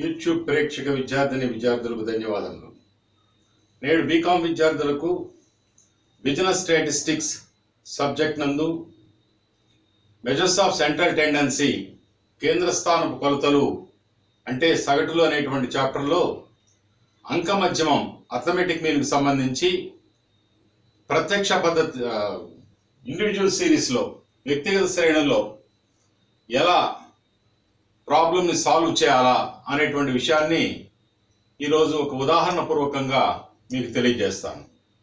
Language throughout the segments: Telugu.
యూట్యూబ్ ప్రేక్షక విద్యార్థిని విద్యార్థులకు ధన్యవాదములు నేడు బీకాం విద్యార్థులకు బిజినెస్ స్టాటిస్టిక్స్ సబ్జెక్ట్ నందు మెజర్స్ ఆఫ్ సెంట్రల్ టెండెన్సీ కేంద్ర స్థానపు కొలతలు అంటే సగటులు అనేటువంటి చాప్టర్లో అంక మధ్యమం అథమెటిక్ మీన్కి సంబంధించి ప్రత్యక్ష పద్ధతి ఇండివిజువల్ సిరీస్లో వ్యక్తిగత శ్రేణుల్లో ఎలా ప్రాబ్లమ్ని సాల్వ్ చేయాలా అనేటువంటి విషయాన్ని ఈరోజు ఒక ఉదాహరణ పూర్వకంగా మీకు తెలియజేస్తాను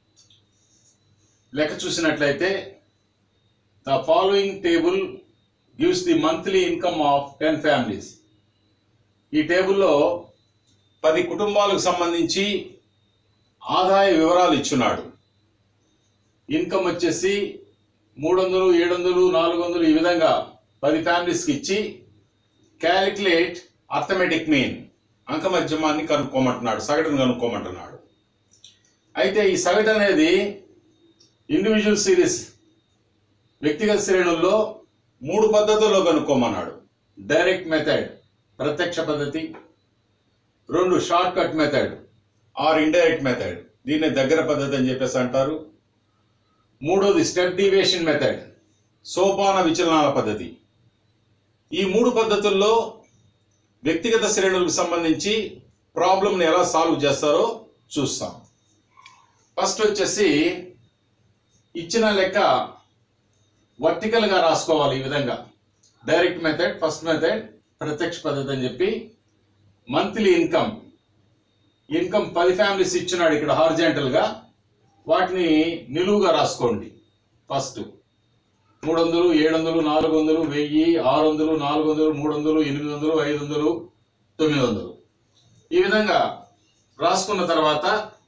లెక్క చూసినట్లయితే the following table gives the monthly income of ten families ఈ టేబుల్లో పది కుటుంబాలకు సంబంధించి ఆదాయ వివరాలు ఇచ్చున్నాడు ఇన్కమ్ వచ్చేసి మూడు వందలు ఏడు వందలు నాలుగు వందలు ఈ విధంగా పది ఫ్యామిలీస్కి ఇచ్చి క్యాలిక్యులేట్ అర్థమెటిక్ మీన్ అంక మధ్యమాన్ని కనుక్కోమంటున్నాడు సగటును కనుక్కోమంటున్నాడు అయితే ఈ సగటు అనేది ఇండివిజువల్ సిరీస్ వ్యక్తిగత శ్రేణుల్లో మూడు పద్ధతుల్లో కనుక్కోమన్నాడు డైరెక్ట్ మెథడ్ ప్రత్యక్ష పద్ధతి రెండు short cut method or indirect method దీన్ని దగ్గర పద్ధతి అని చెప్పేసి అంటారు మూడోది స్టెప్ డివియేషన్ మెథడ్ సోపాన విచలనాల పద్ధతి ఈ మూడు పద్ధతుల్లో వ్యక్తిగత శ్రేణులకు సంబంధించి ప్రాబ్లంని ఎలా సాల్వ్ చేస్తారో చూస్తాం ఫస్ట్ వచ్చేసి ఇచ్చిన లెక్క వర్టికల్గా రాసుకోవాలి ఈ విధంగా డైరెక్ట్ మెథడ్ ఫస్ట్ మెథడ్ ప్రత్యక్ష పద్ధతి అని చెప్పి మంత్లీ ఇన్కమ్ ఇన్కమ్ పది ఫ్యామిలీస్ ఇచ్చినాడు ఇక్కడ హార్జెంటల్గా వాటిని నిలువుగా రాసుకోండి ఫస్ట్ మూడు వందలు ఏడు వందలు నాలుగు వందలు వెయ్యి ఆరు వందలు నాలుగు వందలు మూడు వందలు ఎనిమిది వందలు ఐదు వందలు తొమ్మిది వందలు ఈ విధంగా రాసుకున్న తర్వాత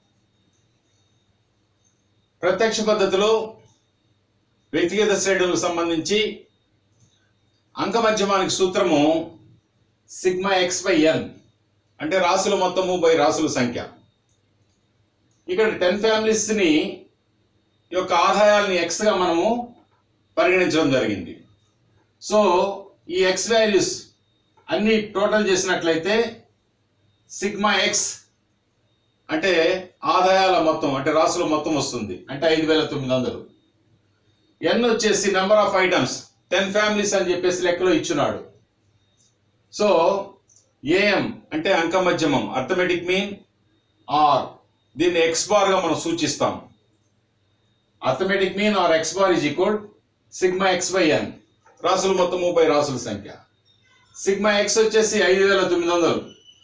ప్రత్యక్ష పద్ధతిలో వ్యక్తిగత శ్రేణులకు సంబంధించి అంక మధ్యమానికి సూత్రము సిగ్మా ఎక్స్ బై ఎన్ అంటే రాసుల మొత్తము బై రాసుల సంఖ్య ఇక్కడ టెన్ ఫ్యామిలీస్ని యొక్క ఆదాయాలని ఎక్స్గా మనము పరిగణించడం జరిగింది సో ఈ ఎక్స్ వాల్యూస్ అన్ని టోటల్ చేసినట్లయితే సిగ్మా ఎక్స్ అంటే ఆదాయాల మొత్తం అంటే రాసుల మొత్తం వస్తుంది అంటే ఐదు వేల తొమ్మిది వందలు ఎన్ వచ్చేసి number of items ten families అని చెప్పేసి లెక్కలో ఇచ్చున్నాడు సో ఏఎం అంటే అంక మధ్యమం అర్థమెటిక్ మీన్ ఆర్ దీన్ని ఎక్స్ బార్గా మనం సూచిస్తాం arithmetic mean or X bar is equal sigma X by N రాసుల మొత్తము బై రాసుల సంఖ్య సిగ్మా ఎక్స్ వచ్చేసి ఐదు వేల తొమ్మిది వందలు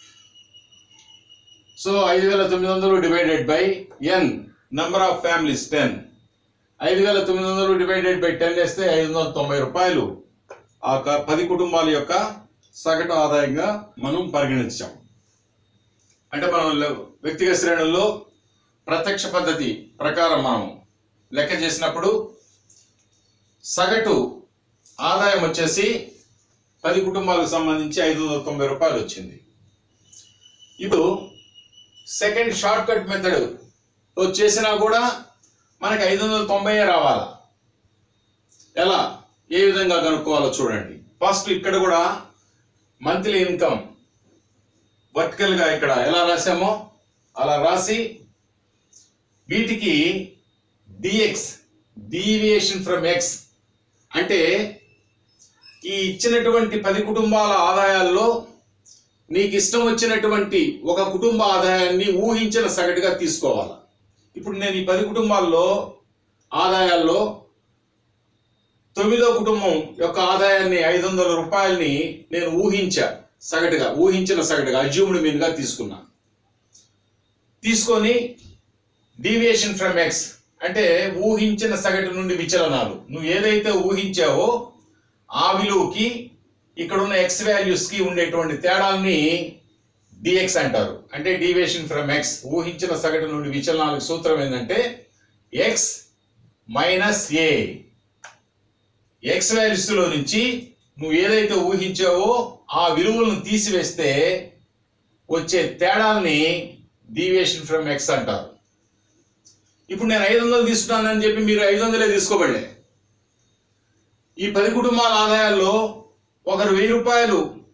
సో ఐదు వేల తొమ్మిది వందలు divided by N number of families ten ఐదు వేల తొమ్మిది వందలు డివైడెడ్ బై టెన్ వేస్తే ఐదు వందల తొంభై రూపాయలు ఆ క- పది కుటుంబాల యొక్క సగటు ఆదాయంగా మనం పరిగణించాం అంటే మనం లె- వ్యక్తిగత శ్రేణుల్లో ప్రత్యక్ష పద్ధతి ప్రకారం మనం లెక్క చేసినప్పుడు సగటు ఆదాయం వచ్చేసి పది కుటుంబాలకు సంబంధించి ఐదు వందల తొంభై రూపాయలు వచ్చింది ఇప్పుడు సెకండ్ షార్ట్ కట్ మెథడ్ తో చేసినా కూడా మనకి ఐదు వందల తొంభై రావాలా ఎలా ఏ విధంగా కనుక్కోవాలో చూడండి ఫస్ట్ ఇక్కడ కూడా మంత్లీ ఇన్కమ్ వర్టికల్ గా ఇక్కడ ఎలా రాసామో అలా రాసి వీటికి డిఎక్స్ డీవియేషన్ ఫ్రమ్ ఎక్స్ అంటే ఈ ఇచ్చినటువంటి పది కుటుంబాల ఆదాయాల్లో నీకు ఇష్టం వచ్చినటువంటి ఒక కుటుంబ ఆదాయాన్ని ఊహించిన సగటుగా తీసుకోవాలి ఇప్పుడు నేను ఈ పది కుటుంబాల్లో ఆదాయాల్లో తొమ్మిదో కుటుంబం యొక్క ఆదాయాన్ని ఐదు వందల రూపాయలని నేను ఊహించా సగటుగా ఊహించిన సగటుగా అజ్యూమ్డ్ మీన్గా తీసుకున్నా తీసుకొని డీవియేషన్ ఫ్రమ్ ఎక్స్ అంటే ఊహించిన సగటు నుండి విచలనాలు నువ్వు ఏదైతే ఊహించావో ఆ విలువకి ఇక్కడ ఉన్న ఎక్స్ వాల్యూస్ కి ఉండేటువంటి తేడాల్ని డిఎక్స్ అంటారు అంటే డీవియేషన్ ఫ్రమ్ ఎక్స్ ఊహించిన సగటు నుండి విచలనాలకు సూత్రం ఏంటంటే X minus A X values లో నుంచి నువ్వు ఏదైతే ఊహించావో ఆ విలువలను తీసివేస్తే వచ్చే తేడాల్ని డీవియేషన్ ఫ్రమ్ ఎక్స్ అంటారు ఇప్పుడు నేను ఐదు వందలు తీసుకున్నానని చెప్పి మీరు ఐదు వందలే తీసుకోబడలే ఈ పది కుటుంబాల ఆదాయాల్లో ఒకరు వెయ్యి రూపాయలు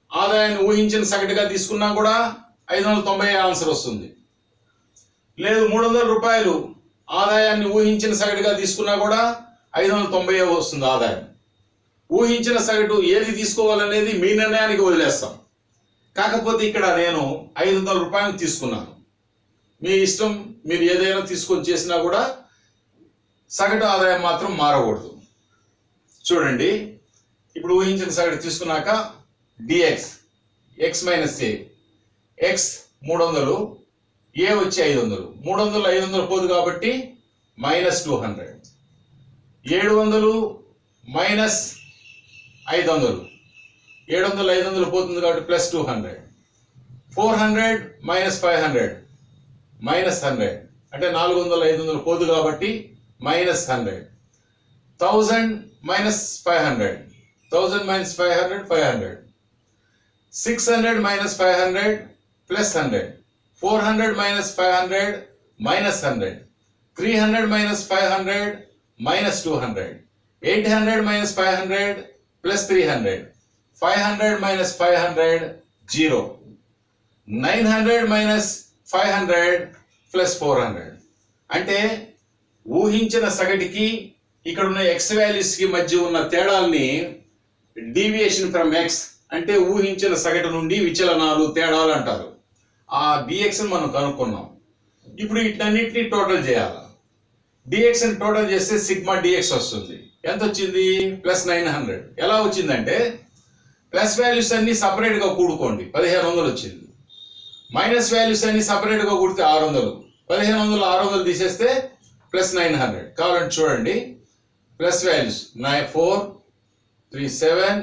ఆదాయాన్ని ఊహించిన సగటుగా తీసుకున్నా కూడా ఐదు వందల తొంభై ఆన్సర్ వస్తుంది లేదు మూడు వందల రూపాయలు ఆదాయాన్ని ఊహించిన సగటుగా తీసుకున్నా కూడా ఐదు వందల తొంభై వస్తుంది ఆదాయం ఊహించిన సగటు ఏది తీసుకోవాలనేది మీ నిర్ణయానికి వదిలేస్తాం కాకపోతే ఇక్కడ నేను ఐదు వందల రూపాయలు తీసుకున్నాను మీ ఇష్టం మీరు ఏదైనా తీసుకొని చేసినా కూడా సగటు ఆదాయం మాత్రం మారకూడదు చూడండి ఇప్పుడు ఊహించిన సగటు తీసుకున్నాక d x X minus A X మూడు వందలు ఏ వచ్చి ఐదు వందలు మూడు వందలు ఐదు వందలు పోదు కాబట్టి మైనస్ టూ హండ్రెడ్ ఏడు వందలు మైనస్ ఐదు వందలు ఏడు వందలు ఐదు వందలు పోతుంది కాబట్టి plus two hundred four hundred minus five hundred minus hundred అంటే నాలుగు వందలు ఐదు వందలు పోదు కాబట్టి minus hundred thousand minus five hundred thousand minus five hundred five hundred six hundred minus five hundred plus hundred four hundred minus five hundred minus hundred three hundred minus five hundred minus two hundred eight hundred minus five hundred plus three hundred five hundred minus five hundred zero nine hundred minus five hundred plus four hundred అంటే ఊహించిన సగటికి ఇక్కడ ఉన్న ఎక్స్ వాల్యూస్ కి మధ్య ఉన్న తేడాల్ని డీవియేషన్ ఫ్రమ్ ఎక్స్ అంటే ఊహించిన సగటు నుండి విచలనాలు తేడాలు అంటారు ఆ డిఎక్స్ మనం కనుక్కున్నాం ఇప్పుడు వీటన్నిటిని టోటల్ చేయాలి డిఎక్స్ ని టోటల్ చేస్తే సిగ్మా డిఎక్స్ వస్తుంది ఎంత వచ్చింది ప్లస్ నైన్ హండ్రెడ్ ఎలా వచ్చిందంటే ప్లస్ వాల్యూస్ అన్ని సపరేట్ గా కూడుకోండి పదిహేను వందలు వచ్చింది మైనస్ వాల్యూస్ అన్ని సపరేట్ గా కూడితే ఆరు వందలు పదిహేను వందలు ఆరు వందలు తీసేస్తే ప్లస్ నైన్ హండ్రెడ్ కావాలంటే చూడండి plus values nine four three seven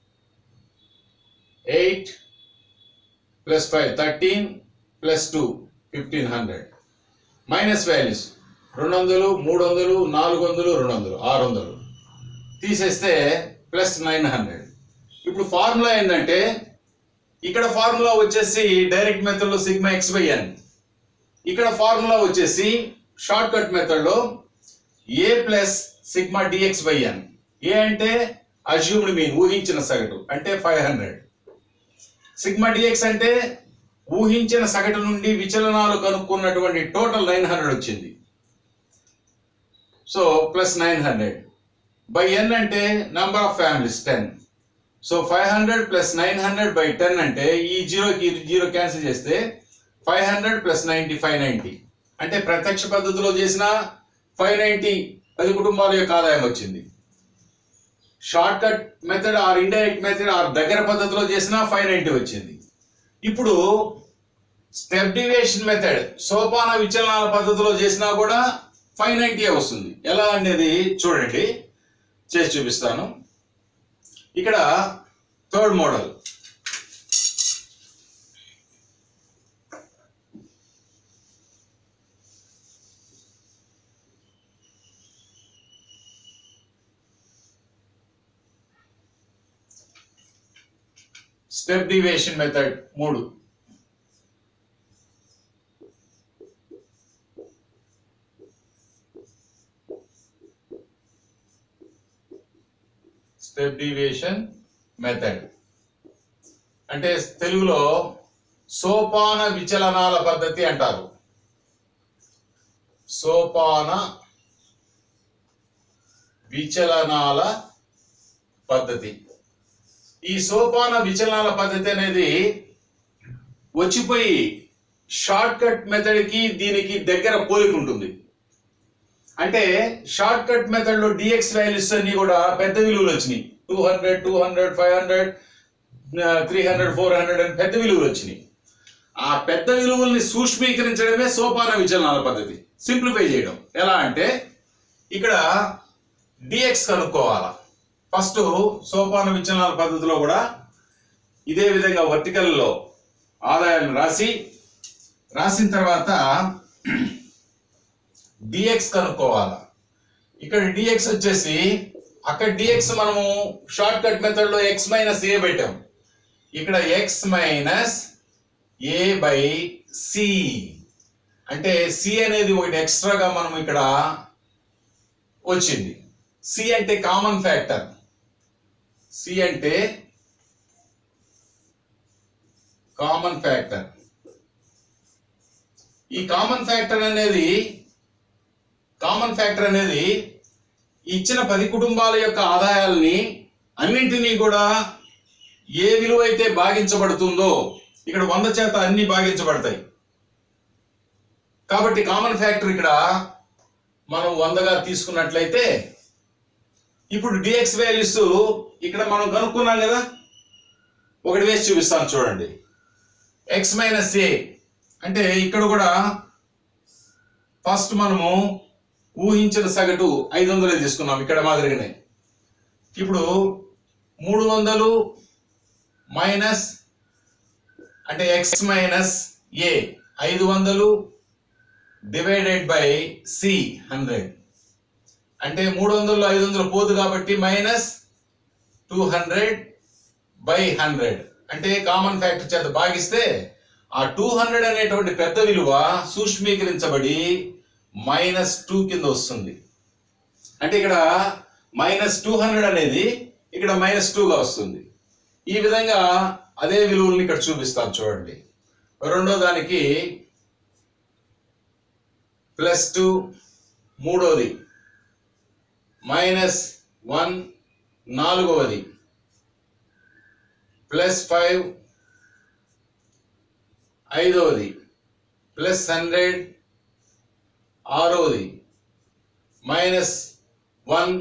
eight plus five thirteen plus two fifteen hundred minus values రెండు వందలు మూడు వందలు నాలుగు వందలు రెండు వందలు ఆరు వందలు తీసేస్తే ప్లస్ నైన్ హండ్రెడ్ ఇప్పుడు ఫార్ములా ఏంటంటే ఇక్కడ ఫార్ములా వచ్చేసి డైరెక్ట్ మెథడ్లో సిగ్మా ఎక్స్ బై ఎన్ ఇక్కడ ఫార్ములా వచ్చేసి షార్ట్ కట్ మెథడ్లో A plus sigma d x by N A అంటే అజ్యూమ్డ్ మీన్ ఊహించిన సగటు అంటే ఫైవ్ హండ్రెడ్ సిగ్మా డిఎక్స్ అంటే ఊహించిన సగటు నుండి విచలనాలు కనుక్కున్నటువంటి టోటల్ నైన్ హండ్రెడ్ వచ్చింది so plus nine hundred by N అంటే number of families ten so five hundred plus nine hundred by ten అంటే ఈ జీరోకి జీరో క్యాన్సిల్ చేస్తే five hundred plus ninety five ninety అంటే ప్రత్యక్ష పద్ధతిలో చేసిన ఫైవ్ నైంటీ పది కుటుంబాల యొక్క ఆదాయం వచ్చింది short cut method or indirect method or దగ్గర పద్ధతిలో చేసిన ఫైవ్ నైంటీ వచ్చింది ఇప్పుడు స్టెప్ డివియేషన్ మెథడ్ సోపాన విచలనాల పద్ధతిలో చేసినా కూడా ఫైవ్ నైంటీ వస్తుంది ఎలా అనేది చూడండి చేసి చూపిస్తాను ఇక్కడ third model step deviation method మూడు స్టెప్ డివియేషన్ మెథడ్ అంటే తెలుగులో సోపాన విచలనాల పద్ధతి అంటారు సోపాన విచలనాల పద్ధతి ఈ సోపాన విచలనాల పద్ధతి అనేది వచ్చిపోయి షార్ట్ కట్ మెథడ్ కి దీనికి దగ్గర పోలిక ఉంటుంది అంటే షార్ట్ కట్ మెథడ్ లో డిఎక్స్ వాల్యూస్ అన్ని కూడా పెద్ద విలువలు వచ్చినాయి two hundred two hundred five hundred three hundred four hundred అని పెద్ద విలువలు వచ్చినాయి ఆ పెద్ద విలువల్ని సూక్ష్మీకరించడమే సోపాన విచలనాల పద్ధతి సింప్లిఫై చేయడం ఎలా అంటే ఇక్కడ డిఎక్స్ కనుక్కోవాలా ఫస్ట్ సోపాన విచలనాల పద్ధతిలో కూడా ఇదే విధంగా వర్టికల్లో ఆదాయాన్ని రాసి రాసిన తర్వాత డిఎక్స్ కనుక్కోవాలి ఇక్కడ డిఎక్స్ వచ్చేసి అక్కడ డిఎక్స్ మనము షార్ట్ కట్ మెథడ్ లో ఎక్స్ మైనస్ ఏ పెట్టాం ఇక్కడ X minus A by C అంటే సి అనేది ఒకటి ఎక్స్ట్రాగా మనం ఇక్కడ వచ్చింది సి అంటే కామన్ ఫ్యాక్టర్ సి అంటే కామన్ ఫ్యాక్టర్ ఈ కామన్ ఫ్యాక్టర్ అనేది కామన్ ఫ్యాక్టర్ అనేది ఇచ్చిన పది కుటుంబాల యొక్క ఆదాయాల్ని అన్నింటినీ కూడా ఏ విలువ అయితే భాగించబడుతుందో ఇక్కడ వంద చేత అన్ని భాగించబడతాయి కాబట్టి కామన్ ఫ్యాక్టర్ ఇక్కడ మనం వందగా తీసుకున్నట్లయితే ఇప్పుడు డిఎక్స్ వాల్యూస్ ఇక్కడ మనం కనుక్కున్నాం కదా ఒకటి వేసి చూపిస్తాను చూడండి ఎక్స్ మైనస్ ఏ అంటే ఇక్కడ కూడా ఫస్ట్ మనము ఊహించిన సగటు ఐదు వందలే తీసుకున్నాం ఇక్కడ మాదిరిగానే ఇప్పుడు మూడు వందలు మైనస్ అంటే ఎక్స్ మైనస్ ఏ ఐదు వందలు డివైడెడ్ బై సి హండ్రెడ్ అంటే మూడు వందలు ఐదు వందలు పోదు కాబట్టి minus two hundred by hundred అంటే కామన్ ఫ్యాక్టర్ చేత భాగిస్తే ఆ టూ హండ్రెడ్ అనేటువంటి పెద్ద విలువ సూక్ష్మీకరించబడి మైనస్ టూ కింద వస్తుంది అంటే ఇక్కడ మైనస్ టూ హండ్రెడ్ అనేది ఇక్కడ మైనస్ టూగా వస్తుంది ఈ విధంగా అదే విలువల్ని ఇక్కడ చూపిస్తాను చూడండి రెండో దానికి ప్లస్ టూ మూడోది మైనస్ వన్ నాలుగవది ప్లస్ ఫైవ్ ఐదవది ప్లస్ హండ్రెడ్ ఆరవది మైనస్ వన్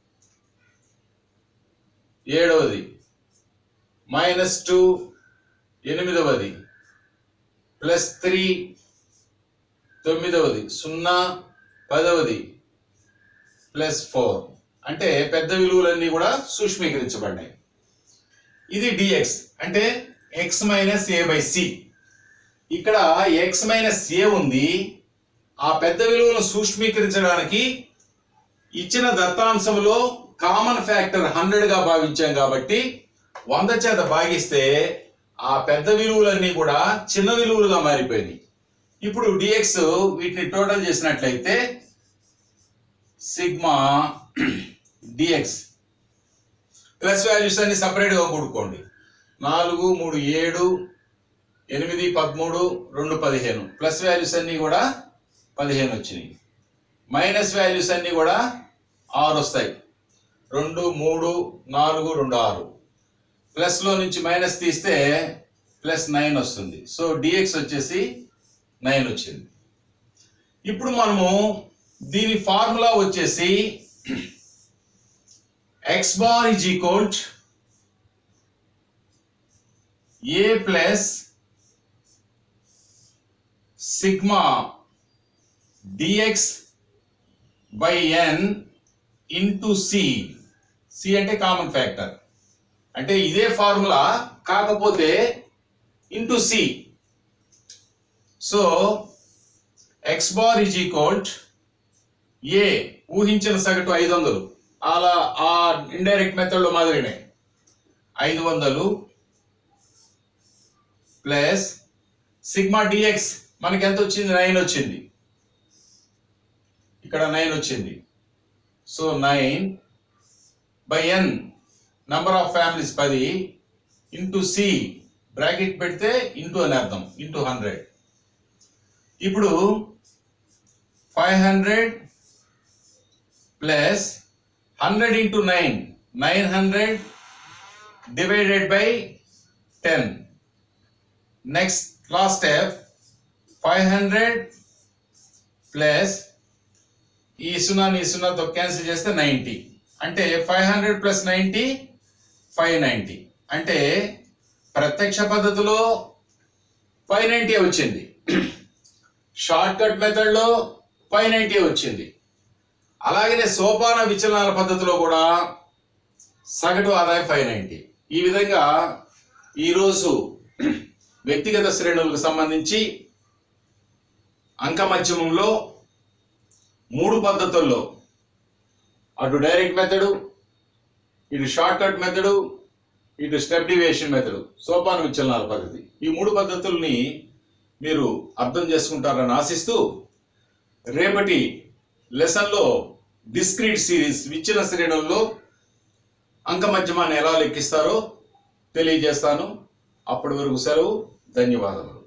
ఏడవది మైనస్ టూ ఎనిమిదవది ప్లస్ త్రీ తొమ్మిదవది సున్నా పదవది ప్లస్ ఫోర్ అంటే పెద్ద విలువలన్నీ కూడా సూక్ష్మీకరించబడ్డాయి ఇది డిఎక్స్ అంటే X minus A by C ఇక్కడ ఎక్స్ మైనస్ ఏ ఉంది ఆ పెద్ద విలువలను సూక్ష్మీకరించడానికి ఇచ్చిన దత్తాంశంలో కామన్ ఫ్యాక్టర్ హండ్రెడ్ గా భావించాం కాబట్టి వంద చేత భాగిస్తే ఆ పెద్ద విలువలన్నీ కూడా చిన్న విలువలుగా మారిపోయినాయి ఇప్పుడు డిఎక్స్ వీటిని టోటల్ చేసినట్లయితే సిగ్మా డిఎక్స్ ప్లస్ వాల్యూస్ అన్ని సపరేట్ గా కూడుకోండి నాలుగు మూడు ఏడు ఎనిమిది పదమూడు రెండు పదిహేను ప్లస్ వాల్యూస్ అన్ని కూడా పదిహేను వచ్చినాయి మైనస్ వాల్యూస్ అన్ని కూడా ఆరు వస్తాయి రెండు మూడు నాలుగు రెండు ఆరు ప్లస్ లో నుంచి మైనస్ తీస్తే ప్లస్ నైన్ వస్తుంది సో డిఎక్స్ వచ్చేసి నైన్ వచ్చింది ఇప్పుడు మనము దీని ఫార్ములా వచ్చేసి X bar is equal A plus sigma d x by N into C C అంటే కామన్ ఫ్యాక్టర్ అంటే ఇదే ఫార్ములా కాకపోతే into C so X bar is equal A ఊహించిన సగటు ఐదు వందలు అలా ఆ ఇండైరెక్ట్ మెథడ్లో మాదిరినే ఐదు వందలు ప్లస్ సిగ్మా డిఎక్స్ మనకి ఎంత వచ్చింది నైన్ వచ్చింది ఇక్కడ నైన్ వచ్చింది so nine by N number of families పది ఇంటూ సి బ్రాకెట్ పెడితే ఇంటూ అని అర్థం ఇంటూ హండ్రెడ్ ఇప్పుడు five hundred plus hundred into nine nine hundred divided by ten next last step five hundred plus ఈ సున్నాని ఈ సున్నాతో క్యాన్సిల్ చేస్తే నైంటీ అంటే five hundred plus ninety five ninety అంటే ప్రత్యక్ష పద్ధతిలో ఫైవ్ నైంటీ వచ్చింది షార్ట్ కట్ మెథడ్లో ఫైవ్ నైంటీ వచ్చింది అలాగనే సోపాన విచలనాల పద్ధతిలో కూడా సగటు ఆదాయం ఫైవ్ నైంటీ ఈ విధంగా ఈరోజు వ్యక్తిగత శ్రేణులకు సంబంధించి అంకమధ్యమంలో మూడు పద్ధతుల్లో అటు డైరెక్ట్ మెథడు ఇటు షార్ట్ కట్ మెథడు ఇటు స్టెప్ డివియేషన్ మెథడు సోపాన విచలనాల పద్ధతి ఈ మూడు పద్ధతుల్ని మీరు అర్థం చేసుకుంటారని ఆశిస్తూ రేపటి లెసన్లో డిస్క్రీట్ సిరీస్ విచ్చిన శ్రేణుల్లో అంకమధ్యమాన్ని ఎలా లెక్కిస్తారో తెలియజేస్తాను అప్పటి వరకు సెలవు ధన్యవాదములు